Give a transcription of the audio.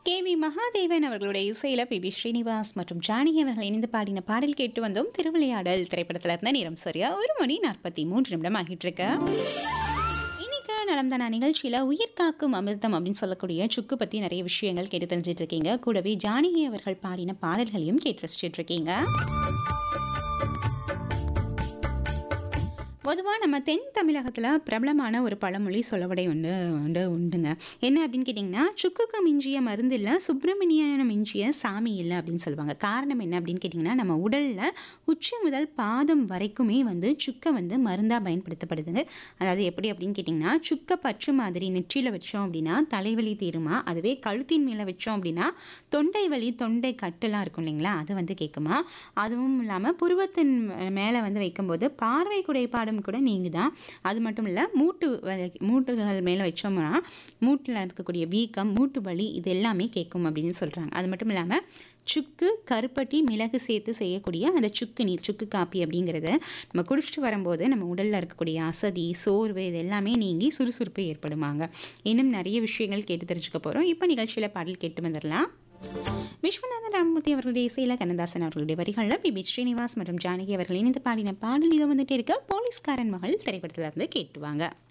K V Mahadevan அவர்களுடைய இசையில B B Srinivas மற்றும் ஜானகி அவர்கள் இணைந்து பாடின பாடல் கேட்டு வந்தோம் திருவிளையாடல் திரைப்படத்துல இருந்த நேரம் சரியா ஒரு மணி நாற்பத்தி மூன்று நிமிடம் ஆகிட்டு இருக்கு இன்னைக்கு நலம்தானா நிகழ்ச்சியில உயிர் காக்கும் அமிர்தம் அப்படின்னு சொல்லக்கூடிய சுக்கு பத்தி நிறைய விஷயங்கள் கேட்டு தெரிஞ்சிட்டு இருக்கீங்க கூடவே ஜானகி அவர்கள் பாடின பாடல்களையும் கேட்டு ரசிச்சிட்டு இருக்கீங்க பொதுவாக நம்ம தென் தமிழகத்தில் பிரபலமான ஒரு பழமொழி சொல்லவடை ஒன்று உண்டு உண்டுங்க என்ன அப்படின்னு கேட்டிங்கன்னா சுக்குக்கு மிஞ்சிய மருந்து இல்லை சுப்பிரமணியன மிஞ்சிய சாமி இல்லை அப்படின்னு சொல்லுவாங்க காரணம் என்ன அப்படின்னு கேட்டிங்கன்னா நம்ம உடலில் உச்சி முதல் பாதம் வரைக்குமே வந்து சுக்கை வந்து மருந்தாக பயன்படுத்தப்படுதுங்க அதாவது எப்படி அப்படின்னு கேட்டிங்கன்னா சுக்கை பற்று மாதிரி நெற்றியில் வச்சோம் அப்படின்னா தலைவலி தீருமா அதுவே கழுத்தின் மேலே வச்சோம் அப்படின்னா தொண்டை வலி தொண்டை கட்டுலாம் இருக்கும் இல்லைங்களா அது வந்து கேட்குமா அதுவும் இல்லாமல் புருவத்தின் மேலே வந்து வைக்கும்போது பார்வை குறைபாடும் கூட நீங்குதான் அது மட்டும் இல்லை மூட்டு வலி- மூட்டுகள் மேலே வச்சோம்னா மூட்டில் இருக்கக்கூடிய வீக்கம் மூட்டு வலி இது எல்லாமே கேட்கும் அப்படின்னு சொல்கிறாங்க அது மட்டும் இல்லாமல் சுக்கு கருப்பட்டி மிளகு சேர்த்து செய்யக்கூடிய அந்த சுக்கு நீர் சுக்கு காப்பி அப்படிங்கிறத நம்ம குடிச்சிட்டு வரும்போது நம்ம உடலில் இருக்கக்கூடிய அசதி சோர்வு இது எல்லாமே நீங்கி சுறுசுறுப்பு ஏற்படுமாங்க இன்னும் நிறைய விஷயங்கள் கேட்டு தெரிஞ்சுக்க போகிறோம் இப்போ நிகழ்ச்சியில் பாடல் கேட்டு வந்துடலாம் விஸ்வநாதன் ராமமூர்த்தி அவர்களுடைய இசையில் கண்ணதாசன் அவர்களுடைய வரிகளில் பிபி ஸ்ரீனிவாஸ் மற்றும் ஜானகி அவர்கள் இணைந்து பாடின பாடல் இதை வந்துட்டே இருக்க போலீஸ்காரன் மகள் திரைப்படத்துல இருந்து கேட்டுவாங்க